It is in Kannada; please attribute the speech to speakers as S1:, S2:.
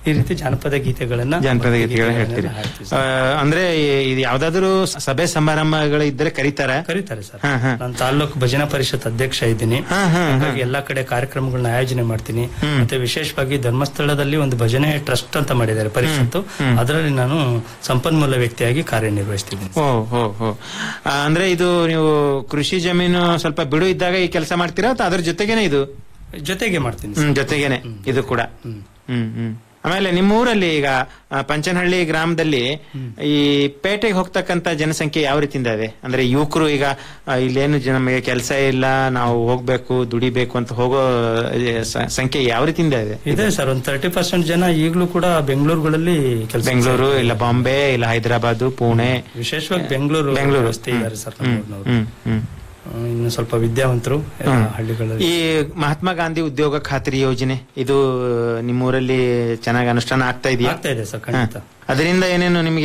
S1: ಈ ರೀತಿ ಜಾನಪದ ಗೀತೆಗಳನ್ನ
S2: ಜಾನಪದ ಗೀತೆಗಳ ಹೇಳ್ತೀರಿ
S1: ಹಾಡ್ತೀವಿ
S2: ಆ, ಅಂದ್ರೆ ಈ- ಇದು ಯಾವ್ದಾದ್ರು ಸಭೆ ಸಮಾರಂಭಗಳು ಇದ್ರೆ ಕರೀತಾರ
S1: ಕರೀತಾರೆ ಸರ್
S2: ಹಾ, ಹಾ.
S1: ನಾನು ತಾಲ್ಲೂಕು ಭಜನಾ ಪರಿಷತ್ ಅಧ್ಯಕ್ಷ ಇದ್ದೀನಿ
S2: ಹಾ, ಹಾ, ಹಾ.
S1: ಹಾಗಾಗಿ ಎಲ್ಲಾ ಕಡೆ ಕಾರ್ಯಕ್ರಮಗಳನ್ನ ಆಯೋಜನೆ ಮಾಡ್ತೀನಿ ಮತ್ತೆ ವಿಶೇಷವಾಗಿ ಧರ್ಮಸ್ಥಳದಲ್ಲಿ ಒಂದು ಭಜನೆ ಟ್ರಸ್ಟ್ ಅಂತ ಮಾಡಿದ್ದಾರೆ ಪರಿಷತ್ತು ಅದರಲ್ಲಿ ನಾನು ಸಂಪನ್ಮೂಲ ವ್ಯಕ್ತಿಯಾಗಿ ಕಾರ್ಯನಿರ್ವಹಿಸ್ತಿದ್ದೀನಿ
S2: ಓ ಹೋ ಹೋ ಆ, ಅಂದ್ರೆ ಇದು ನೀವು ಕೃಷಿ ಜಮೀನು ಸ್ವಲ್ಪ ಬಿಡು ಇದ್ದಾಗ ಈ ಕೆಲಸ ಮಾಡ್ತೀರಾ ಅಥವಾ ಅದ್ರ ಜೊತೆಗೇನೆ ಇದು
S1: ಜೊತೆಗೆ ಮಾಡ್ತೀನಿ
S2: ಹ್ಮ್ ಜೊತೆಗೇನೆ ಇದು ಕೂಡ
S1: ಹ್ಮ್.
S2: ಹ್ಮ್ ಹ್ಮ್ ಆಮೇಲೆ ನಿಮ್ಮ ಊರಲ್ಲಿ ಈಗ ಆ, ಪಂಚನಹಳ್ಳಿ ಗ್ರಾಮದಲ್ಲಿ ಈ ಪೇಟೆಗೆ ಹೋಗ್ತಕ್ಕಂತ ಜನಸಂಖ್ಯೆ ಯಾವ ರೀತಿಯಿಂದ ಇದೆ ಅಂದ್ರೆ ಯುವಕರು ಈಗ ಆ, ಇಲ್ಲೇನು ಜನ- ನಮಗೆ ಕೆಲಸ ಇಲ್ಲ ನಾವು ಹೋಗ್ಬೇಕು ದುಡಿಬೇಕು ಅಂತ ಹೋಗೋ ಆ, ಸ- ಸಂಖ್ಯೆ ಯಾವ ರೀತಿಯಿಂದ ಇದೆ
S1: ಇದೆ ಸರ್ ಒಂದು ತರ್ಟಿ ಪರ್ಸೆಂಟ್ ಜನ ಈಗಲೂ ಕೂಡ ಬೆಂಗಳೂರುಗಳಲ್ಲಿ ಕೆಲಸ
S2: ಬೆಂಗಳೂರು ಇಲ್ಲ ಬಾಂಬೆ ಇಲ್ಲ ಹೈದರಾಬಾದ್ ಪುಣೆ
S1: ವಿಶೇಷವಾಗಿ ಬೆಂಗಳೂರು
S2: ಬೆಂಗಳೂರು
S1: ವ್ಯವಸ್ಥೆ ಇದ್ದಾರೆ ಸರ್
S2: ಹ್ಮ್
S1: ನಮ್ಮೂರ್ನವ್ರು.
S2: ಹ್ಮ್ ಹ್ಮ್
S1: ಹ್ಮ್, ಇನ್ನು ಸ್ವಲ್ಪ ವಿದ್ಯಾವಂತರು ಎಲ್ಲ ಹಳ್ಳಿಗಳಲ್ಲಿ
S2: ಈ ಮಹಾತ್ಮ ಗಾಂಧಿ ಉದ್ಯೋಗ ಖಾತ್ರಿ ಯೋಜನೆ ಇದು ನಿಮ್ಮೂರಲ್ಲಿ ಚೆನ್ನಾಗಿ ಅನುಷ್ಠಾನ ಆಗ್ತಾ ಇದೆಯಾ
S1: ಆಗ್ತಾ ಇದೆ ಸರ್ ಖಂಡಿತ
S2: ಅದರಿಂದ ಏನೇನು ನಿಮಗೆ